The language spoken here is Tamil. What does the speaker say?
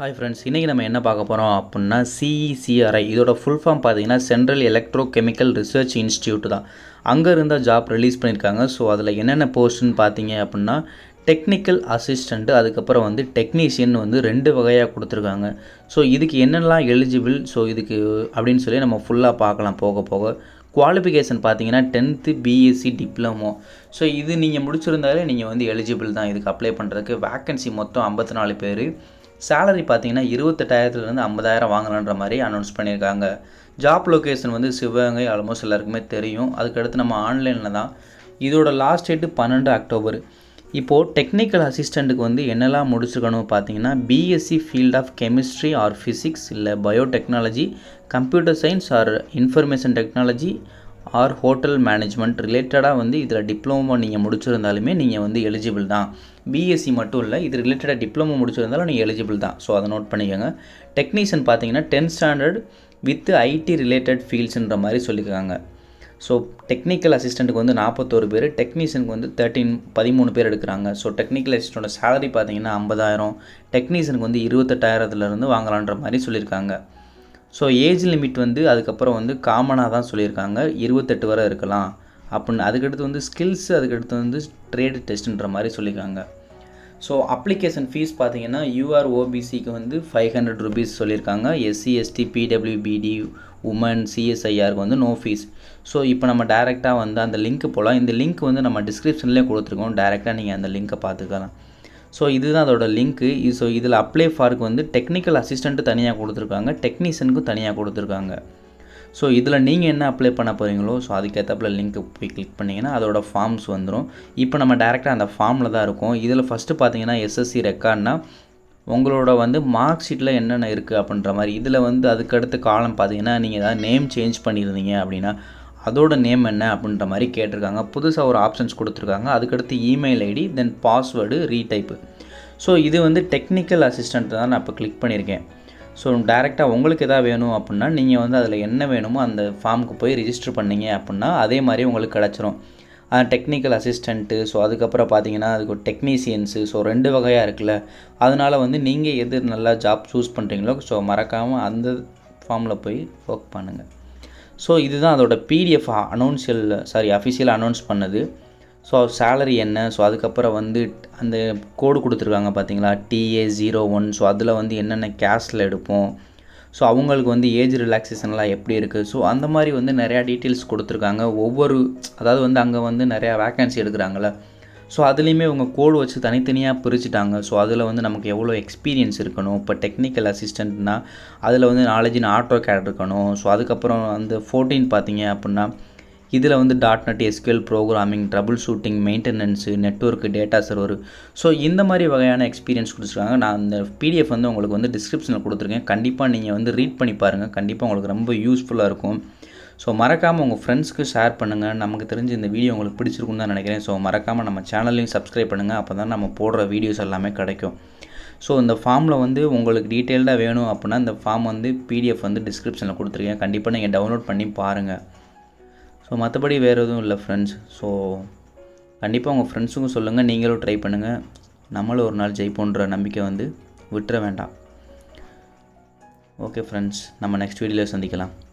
ஹாய் ஃப்ரெண்ட்ஸ் இன்றைக்கி நம்ம என்ன பார்க்க போகிறோம் அப்படின்னா சிஇசிஆர்ஐ இதோட ஃபுல் ஃபார்ம் பார்த்தீங்கன்னா central electro chemical research institute தான் அங்கே இருந்த ஜாப் ரிலீஸ் பண்ணியிருக்காங்க ஸோ அதில் என்னென்ன போஸ்ட்னு பார்த்தீங்க அப்படின்னா டெக்னிக்கல் அசிஸ்டண்ட்டு அதுக்கப்புறம் வந்து டெக்னீஷியன் வந்து ரெண்டு வகையாக கொடுத்துருக்காங்க ஸோ இதுக்கு என்னெல்லாம் எலிஜிபிள் ஸோ இதுக்கு அப்படின்னு சொல்லி நம்ம ஃபுல்லாக பார்க்கலாம் போக போக குவாலிஃபிகேஷன் பார்த்தீங்கன்னா டென்த்து பிஎஸ்சி டிப்ளமோ ஸோ இது நீங்கள் முடிச்சிருந்தாலே நீங்கள் வந்து எலிஜிபிள் தான் இதுக்கு அப்ளை பண்ணுறதுக்கு வேக்கன்சி மொத்தம் ஐம்பத்தி நாலு பேர் சேலரி பார்த்தீங்கன்னா இருபத்தெட்டாயிரத்துலேருந்து ஐம்பதாயிரம் வாங்கலான்ற மாதிரி அனௌன்ஸ் பண்ணியிருக்காங்க ஜாப் லொக்கேஷன் வந்து சிவகங்கை ஆல்மோஸ்ட் எல்லாருக்குமே தெரியும் அதுக்கடுத்து நம்ம ஆன்லைனில் தான் இதோட லாஸ்ட் டேட்டு பன்னெண்டு அக்டோபர் இப்போது டெக்னிக்கல் அசிஸ்டண்ட்டுக்கு வந்து என்னெல்லாம் முடிச்சிருக்கணும் பார்த்தீங்கன்னா BSc field of chemistry or physics இல்லை biotechnology computer science or information technology or hotel management ரிலேட்டடாக வந்து இதில் டிப்ளமோ நீங்கள் முடிச்சிருந்தாலுமே நீங்கள் வந்து எலிஜிபிள் தான் பிஎஸ்சி மட்டும் இல்லை இது ரிலேட்டடாக டிப்ளமோ முடிச்சிருந்தாலும் நீங்கள் எலிஜிபிள் தான் ஸோ அதை நோட் பண்ணிக்கோங்க டெக்னீஷியன் பார்த்தீங்கன்னா tenth standard with IT related ஃபீல்ட்ஸுன்ற மாதிரி சொல்லியிருக்காங்க ஸோ டெக்னிக்கல் அசிஸ்டண்ட்டுக்கு வந்து நாற்பத்தோரு பேர் டெக்னீஷியனுக்கு வந்து தேர்ட்டின் பதிமூணு பேர் எடுக்கிறாங்க ஸோ டெக்னிக்கல் அசிஸ்டண்ட்டோட சேலரி பார்த்தீங்கன்னா ஐம்பதாயிரம் டெக்னீஷியனுக்கு வந்து இருபத்தெட்டாயிரத்துலேருந்து வாங்கலான்ற மாதிரி சொல்லியிருக்காங்க ஸோ ஏஜ் லிமிட் வந்து அதுக்கப்புறம் வந்து காமனாக தான் சொல்லியிருக்காங்க இருபத்தெட்டு வரை இருக்கலாம் அப்படின்னு அதுக்கடுத்து வந்து ஸ்கில்ஸ் அதுக்கடுத்து வந்து ட்ரேடு டெஸ்ட்டுன்ற மாதிரி சொல்லியிருக்காங்க ஸோ அப்ளிகேஷன் ஃபீஸ் பார்த்தீங்கன்னா யூஆர் ஓபிசிக்கு வந்து ஃபைவ் ஹண்ட்ரட் ருபீஸ் சொல்லியிருக்காங்க எஸ்சி எஸ்டி பிடபிள்யூபிடி உமன் சிஎஸ்ஐஆருக்கு வந்து நோ ஃபீஸ் ஸோ இப்போ நம்ம டேரெக்டாக வந்து அந்த லிங்க்கு போகலாம் இந்த லிங்க் வந்து நம்ம டிஸ்கிரிப்ஷன்லேயே கொடுத்துருக்கோம் டேரெக்டாக நீங்கள் அந்த லிங்க்கை பார்த்துக்கலாம் ஸோ இதுதான் அதோட லிங்க்கு ஸோ இதில் அப்ளை ஃபாருக்கு வந்து டெக்னிக்கல் அசிஸ்டண்ட்டு தனியாக கொடுத்துருக்காங்க டெக்னீஷியனுக்கும் தனியாக கொடுத்துருக்காங்க ஸோ இதில் நீங்கள் என்ன அப்ளை பண்ண போகிறீங்களோ ஸோ அதுக்கேற்றப்பில் லிங்க்கு போய் கிளிக் பண்ணிங்கன்னா அதோட ஃபார்ம்ஸ் வந்துடும் இப்போ நம்ம டேரெக்டாக அந்த ஃபார்மில் தான் இருக்கோம் இதில் ஃபஸ்ட்டு பார்த்தீங்கன்னா எஸ்எஸ்சி ரெக்கார்ட்னா உங்களோட வந்து மார்க் ஷீட்டில் என்னென்ன இருக்குது அப்படின்ற மாதிரி இதில் வந்து அதுக்கடுத்த காலம் பார்த்தீங்கன்னா நீங்கள் ஏதாவது நேம் சேஞ்ச் பண்ணியிருந்தீங்க அப்படின்னா அதோட நேம் என்ன அப்படின்ற மாதிரி கேட்டிருக்காங்க புதுசாக ஒரு ஆப்ஷன்ஸ் கொடுத்துருக்காங்க அதுக்கடுத்து email ID then password retype so இது வந்து டெக்னிக்கல் அசிஸ்டண்ட் தான் நான் இப்போ கிளிக் பண்ணியிருக்கேன் ஸோ டேரெக்டாக உங்களுக்கு எதாவது வேணும் அப்படின்னா நீங்கள் வந்து அதில் என்ன வேணுமோ அந்த ஃபார்முக்கு போய் ரிஜிஸ்டர் பண்ணீங்க அப்படின்னா அதே மாதிரி உங்களுக்கு கிடச்சிரும் டெக்னிக்கல் அசிஸ்டண்ட்டு ஸோ அதுக்கப்புறம் பார்த்தீங்கன்னா அதுக்கு டெக்னீஷியன்ஸு ஸோ ரெண்டு வகையாக இருக்குல்ல அதனால் வந்து நீங்கள் எது நல்லா ஜாப் சூஸ் பண்ணுறீங்களோ ஸோ மறக்காமல் அந்த ஃபார்மில் போய் ஒர்க் பண்ணுங்கள் ஸோ இதுதான் அதோட பிடிஎஃப் அனௌன்ஷியல் சாரி அஃபிஷியல் அனௌன்ஸ் பண்ணது ஸோ சேலரி என்ன ஸோ அதுக்கப்புறம் வந்து அந்த கோடு கொடுத்துருக்காங்க பார்த்தீங்களா டிஏ ஜீரோ ஒன் ஸோ அதில் வந்து என்னென்ன கேஷில் எடுப்போம் ஸோ அவங்களுக்கு வந்து ஏஜ் ரிலாக்ஸேஷன்லாம் எப்படி இருக்குது ஸோ அந்த மாதிரி வந்து நிறையா டீட்டெயில்ஸ் கொடுத்துருக்காங்க ஒவ்வொரு அதாவது வந்து அங்கே வந்து நிறையா வேக்கன்சி எடுக்கிறாங்கள ஸோ அதுலேயுமே உங்கள் கோடு வச்சு தனித்தனியாக பிரிச்சுட்டாங்க ஸோ அதில் வந்து நமக்கு எவ்வளோ எக்ஸ்பீரியன்ஸ் இருக்கணும் இப்போ டெக்னிக்கல் அசிஸ்டண்ட்னா அதில் வந்து நாலேஜ் ஆட்டோ கேட் இருக்கணும் ஸோ அதுக்கப்புறம் அந்த ஃபோர்டீன் பார்த்தீங்க அப்படின்னா இதில் வந்து dot net SQL programming troubleshooting maintenance network data server so இந்த மாதிரி வகையான எக்ஸ்பீரியன்ஸ் கொடுத்துருக்காங்க நான் அந்த பிடிஎஃப் வந்து உங்களுக்கு வந்து டிஸ்கிரிப்ஷனில் கொடுத்துருக்கேன் கண்டிப்பாக நீங்கள் வந்து ரீட் பண்ணி பாருங்கள் கண்டிப்பாக உங்களுக்கு ரொம்ப யூஸ்ஃபுல்லாக இருக்கும் ஸோ மறக்காமல் உங்கள் ஃப்ரெண்ட்ஸ்க்கு ஷேர் பண்ணுங்கள் நமக்கு தெரிஞ்ச இந்த வீடியோ உங்களுக்கு பிடிச்சிருக்குன்னு தான் நினைக்கிறேன் ஸோ மறக்காமல் நம்ம சேனல்லையும் சப்ஸ்கிரைப் பண்ணுங்கள் அப்போ தான் நம்ம போடுற வீடியோஸ் எல்லாமே கிடைக்கும் ஸோ இந்த ஃபார்மில் வந்து உங்களுக்கு டீட்டெயில்டாக வேணும் அப்படின்னா இந்த ஃபார்ம் வந்து பிடிஎஃப் வந்து டிஸ்கிரிப்ஷனில் கொடுத்துருக்கேன் கண்டிப்பாக நீங்கள் டவுன்லோட் பண்ணி பாருங்கள் ஸோ மற்றபடி வேறு எதுவும் இல்லை ஃப்ரெண்ட்ஸ் ஸோ கண்டிப்பாக உங்கள் ஃப்ரெண்ட்ஸுக்கும் சொல்லுங்கள் நீங்களும் ட்ரை பண்ணுங்கள் நம்மளும் ஒரு நாள் ஜெயிப்போன்ற நம்பிக்கை வந்து விட்டுற வேண்டாம் ஓகே ஃப்ரெண்ட்ஸ் நம்ம நெக்ஸ்ட் வீடியோவில் சந்திக்கலாம்